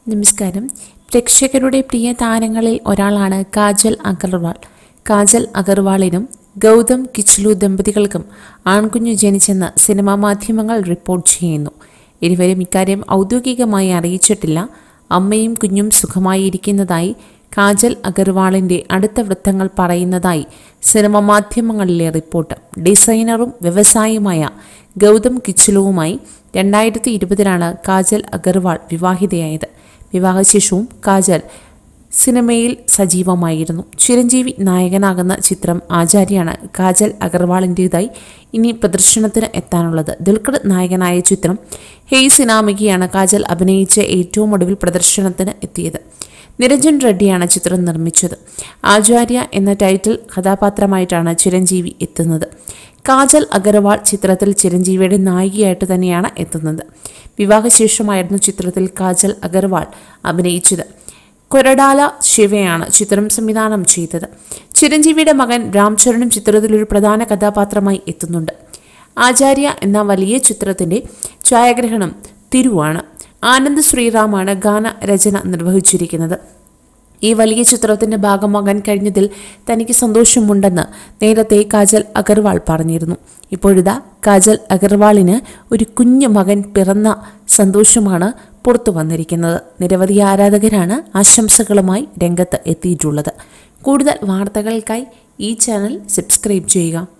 നമസ്കാരം പ്രേക്ഷകരുടെ പ്രിയ താരങ്ങളിൽ ഒരാളാണ് കാജൽ അഗർവാൾ കാജൽ അഗർവാളിനും ഗൗതം കിച്ലു ദമ്പതികൾക്കും ആൺകുഞ്ഞു ജനിച്ചെന്ന് സിനിമാ മാധ്യമങ്ങൾ റിപ്പോർട്ട് ചെയ്യുന്നു ഇരുവരും ഇക്കാര്യം ഔദ്യോഗികമായി അറിയിച്ചിട്ടില്ല അമ്മയും കുഞ്ഞും സുഖമായി ഇരിക്കുന്നതായി കാജൽ അഗർവാളിന്റെ അടുത്ത വൃത്തങ്ങൾ പറയുന്നതായി സിനിമ മാധ്യമങ്ങളിലെ റിപ്പോർട്ട് ഡിസൈനറും വ്യവസായിയുമായ ഗൗതം കിച്ലുവുമായി രണ്ടായിരത്തി ഇരുപതിലാണ് കാജൽ അഗർവാൾ വിവാഹിതയായത് വിവാഹശേഷവും കാജൽ സിനിമയിൽ സജീവമായിരുന്നു ചിരഞ്ജീവി നായകനാകുന്ന ചിത്രം ആചാര്യാണ് കാജൽ അഗർവാളിൻ്റെതായി ഇനി പ്രദർശനത്തിന് എത്താനുള്ളത് ദുൽഖർ നായകനായ ചിത്രം ഹെയ് സിനാമികയാണ് കാജൽ അഭിനയിച്ച ഏറ്റവും ഒടുവിൽ പ്രദർശനത്തിന് എത്തിയത് നിരഞ്ജൻ റെഡ്ഡിയാണ് ചിത്രം നിർമ്മിച്ചത് ആചാര്യ എന്ന ടൈറ്റിൽ കഥാപാത്രമായിട്ടാണ് ചിരഞ്ജീവി എത്തുന്നത് കാജൽ അഗർവാൾ ചിത്രത്തിൽ ചിരഞ്ജീവിയുടെ നായികയായിട്ട് തന്നെയാണ് എത്തുന്നത് വിവാഹശേഷമായിരുന്നു ചിത്രത്തിൽ കാജൽ അഗർവാൾ അഭിനയിച്ചത് കൊരടാല ശിവയാണ് ചിത്രം സംവിധാനം ചെയ്തത് ചിരഞ്ജീവിയുടെ മകൻ രാംചരണും ചിത്രത്തിൽ ഒരു പ്രധാന കഥാപാത്രമായി എത്തുന്നുണ്ട് ആചാര്യ എന്ന വലിയ ചിത്രത്തിന്റെ ഛായാഗ്രഹണം തിരുവാണ് ആനന്ദ് ശ്രീറാമാണ് ഗാന രചന നിർവഹിച്ചിരിക്കുന്നത് ഈ വലിയ ചിത്രത്തിന്റെ ഭാഗമാകാൻ കഴിഞ്ഞതിൽ തനിക്ക് സന്തോഷമുണ്ടെന്ന് നേരത്തെ കാജൽ അഗർവാൾ പറഞ്ഞിരുന്നു ഇപ്പോഴിതാ കാജൽ അഗർവാളിന് ഒരു കുഞ്ഞു മകൻ പിറന്ന സന്തോഷമാണ് പുറത്തു വന്നിരിക്കുന്നത് നിരവധി ആരാധകരാണ് ആശംസകളുമായി രംഗത്ത് എത്തിയിട്ടുള്ളത് കൂടുതൽ വാർത്തകൾക്കായി ഈ ചാനൽ സബ്സ്ക്രൈബ് ചെയ്യുക